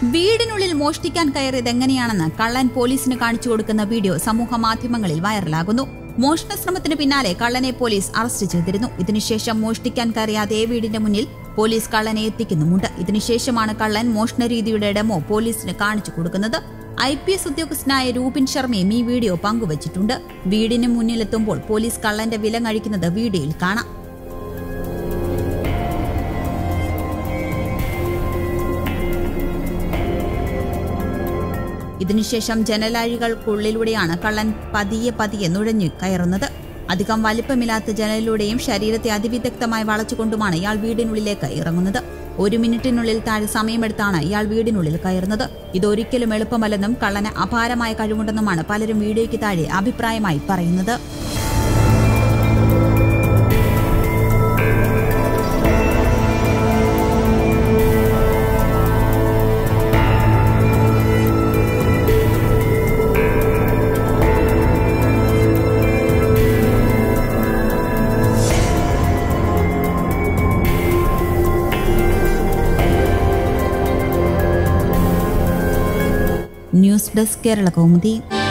വീടിനുള്ളിൽ മോഷ്ടിക്കാൻ കയറിയത് എങ്ങനെയാണെന്ന് കള്ളൻ പോലീസിന് കാണിച്ചു കൊടുക്കുന്ന വീഡിയോ സമൂഹ മാധ്യമങ്ങളിൽ വൈറലാകുന്നു മോഷണ ശ്രമത്തിന് പിന്നാലെ കള്ളനെ പോലീസ് അറസ്റ്റ് ചെയ്തിരുന്നു ഇതിനുശേഷം മോഷ്ടിക്കാൻ കയറിയ അതേ വീടിന്റെ മുന്നിൽ പോലീസ് കള്ളനെ എത്തിക്കുന്നുമുണ്ട് ഇതിനുശേഷമാണ് കള്ളൻ മോഷണ രീതിയുടെ ഡെമോ പോലീസിന് കാണിച്ചു കൊടുക്കുന്നത് ഐ പി എസ് ഉദ്യോഗസ്ഥനായ രൂപിൻ ശർമ്മയും ഈ വീഡിയോ പങ്കുവച്ചിട്ടുണ്ട് വീടിന് മുന്നിലെത്തുമ്പോൾ പോലീസ് കള്ളന്റെ വില കഴിക്കുന്നത് വീഡിയോയിൽ കാണാം ഇതിനുശേഷം ജനലാഴികൾക്കുള്ളിലൂടെയാണ് കള്ളൻ പതിയെ പതിയെ നുഴഞ്ഞു കയറുന്നത് അധികം വലിപ്പമില്ലാത്ത ജനലിലൂടെയും ശരീരത്തെ അതിവിദഗ്ധമായി വളച്ചുകൊണ്ടുമാണ് ഇയാൾ വീടിനുള്ളിലേക്ക് ഇറങ്ങുന്നത് ഒരു മിനിറ്റിനുള്ളിൽ താഴെ സമയമെടുത്താണ് ഇയാൾ വീടിനുള്ളിൽ കയറുന്നത് ഇതൊരിക്കലും എളുപ്പമല്ലെന്നും കള്ളന് അപാരമായ കഴിവുണ്ടെന്നുമാണ് പലരും വീഡിയോയ്ക്ക് താഴെ അഭിപ്രായമായി പറയുന്നത് ന്യൂസ് ഡെസ്ക് കേരള കൗമുദി